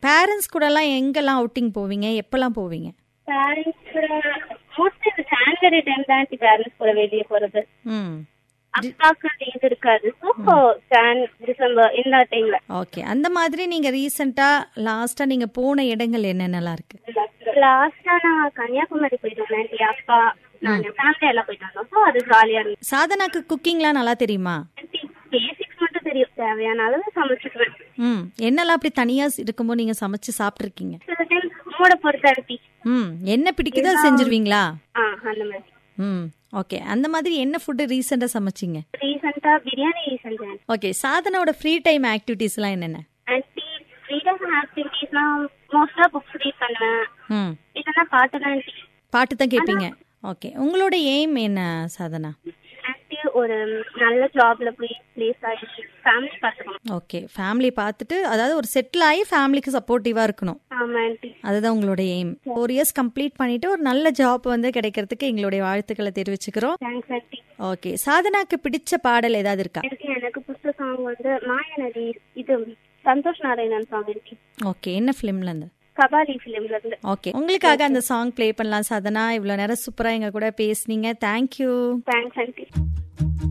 parents கூடலாம் எங்கெல்லாம் outing போவீங்க எப்பெல்லாம் போவீங்க பேரண்ட்ஸ் கூட மோஸ்ட்லி இந்த ஜான்வரி டைம் தான் பேரண்ட்ஸ் கூட வெளியே போறது ம் அப்பாவுக்கு லீவ் இருக்காது ஸோ ஜான் டிசம்பர் இந்த டைம்ல ஓகே அந்த மாதிரி நீங்க ரீசெண்டா லாஸ்டா நீங்க போன இடங்கள் என்னென்னலாம் இருக்கு லாஸ்டா நான் கன்னியாகுமரி போயிட்டு வந்தேன் ஆண்டி அப்பா நான் ஃபேமிலி எல்லாம் போயிட்டு வந்தோம் ஸோ அது ஜாலியா இருந்துச்சு சாதனாக்கு குக்கிங்லாம் நல்லா தெரியுமா பேசிக்ஸ் மட்டும் தெரியும் தேவையான அளவு சமைச்சுக்குவேன் ம் என்னெல்லாம் அப்படி தனியா இருக்கும்போது நீங்க சமைச்சு சாப்பிட்ருக்கீங்க சில டைம் மூட பொறுத்த ஆண்டி ம் என்ன பிடிக்குதோ அது செஞ்சிருவீங்களா ஆ அந்த மாதிரி ம் ஓகே அந்த மாதிரி என்ன ஃபுட்டு ரீசெண்டாக சமைச்சிங்க ரீசெண்டா பிரியாணி செஞ்சேன் ஓகே சாதனாவோட ஃப்ரீ டைம் ஆக்டிவிட்டீஸ்லாம் என்னென்ன ஆன்டி ஃப்ரீடம் ஆக்டிவிட்டீஸ்னா மோஸ்டா புக்ஸ் ரீட் பண்ணுவேன் ம் இல்லைன்னா பாட்டு தான் ஆன்டி பாட்டு தான் கேட்பீங்க ஓகே உங்களோட எய்ம் என்ன சாதனா ஆன்டி ஒரு நல்ல ஜாப்ல போய் பிளேஸ் ஆகி ஃபேமிலி பார்த்துக்கணும் ஓகே ஃபேமிலி பார்த்துட்டு அதாவது ஒரு செட்டில் ஆகி ஃபேமிலிக்கு சப்போர்ட்டிவாக இருக்கணும் ஆமா ஆன்டி அதுதான் உங்களோட எய்ம் ஃபோர் இயர்ஸ் கம்ப்ளீட் பண்ணிட்டு ஒரு நல்ல ஜாப் வந்து கிடைக்கிறதுக்கு எங்களுடைய வாழ்த்துக்களை தெரிவிச்சுக்கிறோம் தேங்க்ஸ் ஆன்டி ஓகே சாதனாக்கு பிடிச்ச பாடல் ஏதாவது இருக்கா எனக்கு எனக்கு பிடிச்ச சாங் வந்து மாயநதி இது Santhosh Narayanan song aunty okay என்ன ஃபிலிம்ல இருந்து கபாலி ஃபிலிம்ல இருந்து ஓகே உங்களுக்காக அந்த சாங் ப்ளே பண்ணலாம் சாதனா இவ்வளோ நேரம் சூப்பராக எங்க கூட பேசுனீங்க தேங்க்யூ தேங்க்ஸ் ஆன்டி